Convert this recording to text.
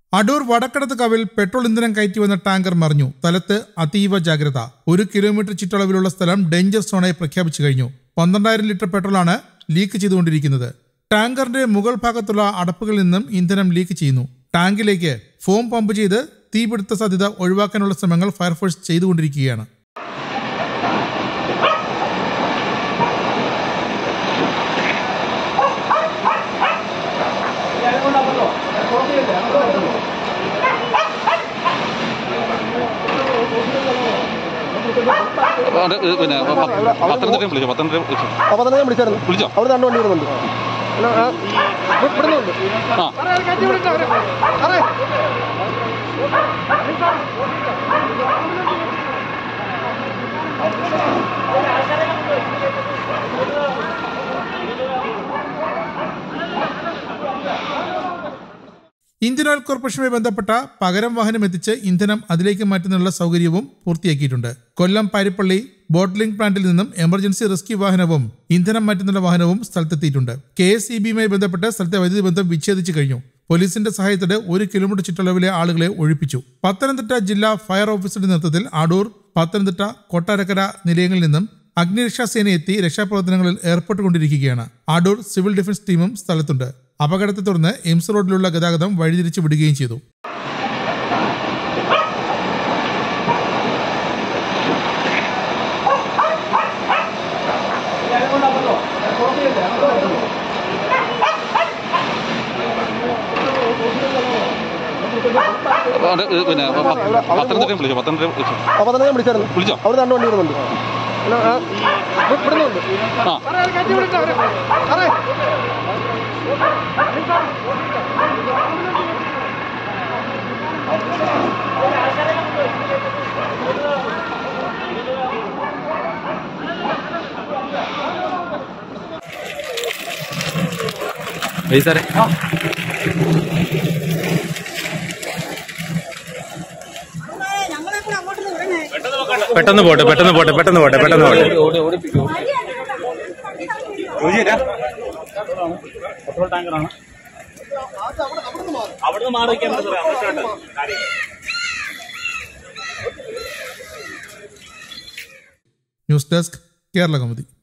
Adoor വടക്കടത്ത് കവിൽ petrol ഇന്ധനം കയറ്റി വന്ന ടാങ്കർ മറിഞ്ഞു സ്ഥലത്ത് അതീവ ജാഗ്രത ഒരു കിലോമീറ്റർ ചുറ്റളവിലുള്ള സ്ഥലം ഡേഞ്ചർ സോണായി പ്രഖ്യാപിച്ചു കഴിഞ്ഞു പന്ത്രണ്ടായിരം ലിറ്റർ പെട്രോളാണ് ലീക്ക് ചെയ്തുകൊണ്ടിരിക്കുന്നത് ടാങ്കറിന്റെ മുകൾ ഭാഗത്തുള്ള അടപ്പുകളിൽ നിന്നും ഇന്ധനം ലീക്ക് ചെയ്യുന്നു ടാങ്കിലേക്ക് ഫോം പമ്പ് ചെയ്ത് തീപിടുത്ത സാധ്യത ഒഴിവാക്കാനുള്ള ശ്രമങ്ങൾ ഫയർഫോഴ്സ് ചെയ്തുകൊണ്ടിരിക്കുകയാണ് അപ്പൊ അത് പിന്നെ പ- പത്തനംതിട്ടയും വിളിച്ചോ പത്തനംതിട്ട വിളിച്ചോ അപ്പോൾ തന്നെ ഞാൻ വിളിച്ചായിരുന്നു വിളിച്ചോ അവിടെ രണ്ട് വണ്ടി വരുന്നുണ്ട് ഹലോ ആ, ഇവ- ഇവിടുന്നുണ്ട് ആ ഇന്ത്യൻ ഓയിൽ കോർപ്പറേഷനുമായി ബന്ധപ്പെട്ട പകരം വാഹനം എത്തിച്ച് ഇന്ധനം അതിലേക്ക് മാറ്റുന്നതിനുള്ള സൗകര്യവും പൂർത്തിയാക്കിയിട്ടുണ്ട് കൊല്ലം പാരിപ്പള്ളി ബോട്ട്ലിംഗ് പ്ലാന്റിൽ നിന്നും എമർജൻസി റെസ്ക്യൂ വാഹനവും ഇന്ധനം മാറ്റുന്നതിനുള്ള വാഹനവും സ്ഥലത്തെത്തിയിട്ടുണ്ട് കെ എസ് ഇ ബിയുമായി ബന്ധപ്പെട്ട് സ്ഥലത്തെ വൈദ്യുതി ബന്ധം വിച്ഛേദിച്ചു കഴിഞ്ഞു പോലീസിന്റെ സഹായത്തോടെ ഒരു കിലോമീറ്റർ ചുറ്റളവിലെ ആളുകളെ ഒഴിപ്പിച്ചു പത്തനംതിട്ട ജില്ലാ ഫയർ ഓഫീസറുടെ നേതൃത്വത്തിൽ അടൂർ പത്തനംതിട്ട കൊട്ടാരക്കര നിലയങ്ങളിൽ നിന്നും അഗ്നിരക്ഷാ സേന എത്തി രക്ഷാപ്രവർത്തനങ്ങളിൽ ഏർപ്പെട്ടുകൊണ്ടിരിക്കുകയാണ് അടൂർ സിവിൽ ഡിഫൻസ് ടീമും സ്ഥലത്തുണ്ട് അപകടത്തെ തുടർന്ന് എയിംസ് റോഡിലുള്ള ഗതാഗതം വഴിതിരിച്ചു വിടുകയും ചെയ്തു അപ്പൊ അത് പിന്നെ പ- പത്തനംതിട്ടയും വിളിച്ചോ പത്തനംതിട്ട വിളിച്ചോ അപ്പോൾ തന്നെ ഞാൻ വിളിച്ചായിരുന്നു വിളിച്ചോ അവിടെ രണ്ട് വണ്ടി വരുന്നുണ്ട് ഹലോ ആ, ഇവ- ഇവിടുന്നുണ്ട് ആ സാറേ പെട്ടെന്ന് പോട്ടെ പെട്ടെന്ന് പോട്ടെ പെട്ടെന്ന് പോട്ടെ പെട്ടെന്ന് പോട്ടെ ന്യൂസ് ഡെസ്ക് കേരള കൗമുദി